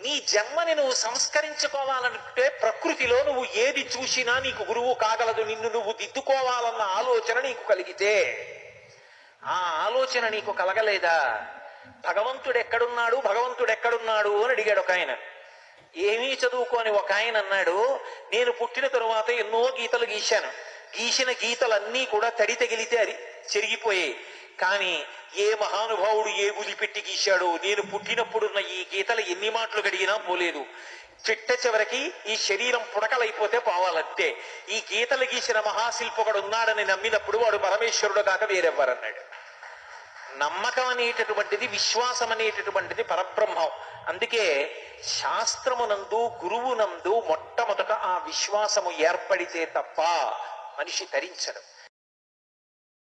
నీ జన్మని నువ్వు సంస్కరించుకోవాలంటే ప్రకృతిలో నువ్వు ఏది చూసినా నీకు గురువు కాగలదు నిన్ను నువ్వు దిద్దుకోవాలన్న ఆలోచన నీకు కలిగితే ఆ ఆలోచన నీకు కలగలేదా భగవంతుడు ఎక్కడున్నాడు భగవంతుడు ఎక్కడున్నాడు అని అడిగాడు ఒక ఆయన ఏమీ చదువుకోని ఒక ఆయన అన్నాడు నేను పుట్టిన తరువాత ఎన్నో గీతలు గీశాను గీసిన గీతలన్నీ కూడా తడి తగిలితే అది చెరిగిపోయాయి కానీ ఏ మహానుభావుడు ఏ గులి పెట్టి గీశాడో నేను పుట్టినప్పుడున్న ఈ గీతలు ఎన్ని మాటలు గడిగినా పోలేదు చిట్ట చివరికి ఈ శరీరం పుడకలైపోతే పోవాలంతే ఈ గీతలు గీసిన మహాశిల్పకుడు ఉన్నాడని నమ్మినప్పుడు వాడు పరమేశ్వరుడు కాక వేరెవ్వరన్నాడు నమ్మకం అనేటటువంటిది విశ్వాసం అనేటటువంటిది పరబ్రహ్మం అందుకే శాస్త్రమునందు గురువునందు మొట్టమొదట ఆ విశ్వాసము ఏర్పడితే తప్ప మనిషి తరించడు